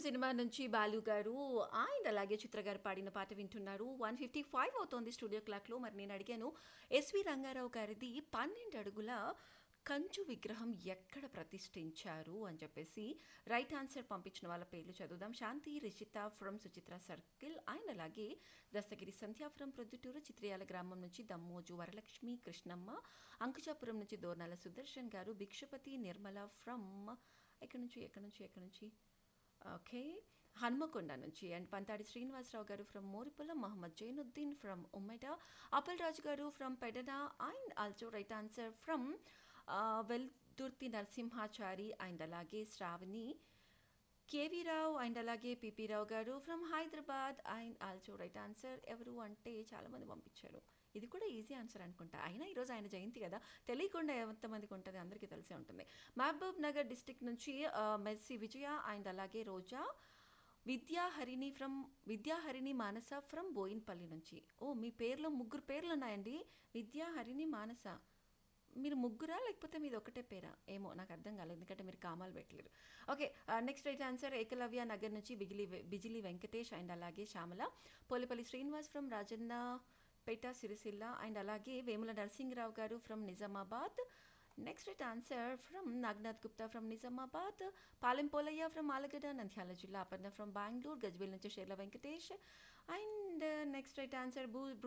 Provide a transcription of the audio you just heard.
cinema నుంచి బాలు గారు and అలాగే చిత్ర గారు పాడిన పాట వింటున్నారు వన్ ఫిఫ్టీ ఫైవ్ అవుతోంది స్టూడియో క్లాక్లో మరి నేను అడిగాను ఎస్వి రంగారావు గారిది పన్నెండు అడుగుల కంచు విగ్రహం ఎక్కడ ప్రతిష్ఠించారు అని చెప్పేసి రైట్ ఆన్సర్ పంపించిన వాళ్ళ పేర్లు చదువుదాం Shanti Rishitha from Suchitra circle and అలాగే దస్తగిరి సంధ్యా ఫ్రమ్ ప్రొద్దుటూరు చిత్రయాల గ్రామం నుంచి దమ్మోజు వరలక్ష్మి కృష్ణమ్మ అంకుశాపురం నుంచి దోర్నాల సుదర్శన్ గారు భిక్షపతి నిర్మల ఫ్రమ్ ఎక్కడి నుంచి ఎక్కడి నుంచి ఎక్కడి నుంచి ఓకే హన్మకొండ నుంచి అండ్ పంతాడి శ్రీనివాసరావు గారు ఫ్రమ్ మోరిపుల మహమ్మద్ జైనుద్దీన్ ఫ్రమ్ ఉమ్మెట అపల్ రాజు గారు from Pedana and also right answer from Veldurthi Narasimhachari and అలాగే శ్రావణి కేవీ రావు అండ్ అలాగే పిపి రావు గారు from Hyderabad and also right answer ఎవరు అంటే చాలామంది పంపించారు ఇది కూడా ఈజీ ఆన్సర్ అనుకుంటా అయినా ఈరోజు ఆయన జయంతి కదా తెలియకుండా ఎంతమందికి ఉంటుంది అందరికీ తెలిసే ఉంటుంది మహబూబ్ నగర్ డిస్టిక్ నుంచి ఆ, మెర్సీ విజయ అండ్ అలాగే రోజా విద్యాహరిణి ఫ్రమ్ విద్యాహరిణి మానస ఫ్రమ్ బోయిన్పల్లి నుంచి ఓ మీ పేర్లో ముగ్గురు పేర్లు ఉన్నాయండి విద్యాహరిణి మానస మీరు ముగ్గురా లేకపోతే మీది ఒకటే పేరా ఏమో నాకు అర్థం కాలేదు ఎందుకంటే మీరు కామాలు పెట్టలేరు okay next right answer Ekalavya Nagar నుంచి బిగిలి బిజిలి వెంకటేష్ అండ్ అలాగే శ్యామల పోలిపల్లి శ్రీనివాస్ ఫ్రమ్ రాజన్న పేట సిరిసిల్ల అండ్ అలాగే వేముల నరసింహరావు గారు from Nizamabad next right answer from Naganath Gupta from Nizamabad Palem Polaiah from Allagadda Nandyal జిల్లా అపర్ణ ఫ్రమ్ బెంగళూరు గజ్వేల్ నుంచి Sherla Venkatesh and next right answer భూ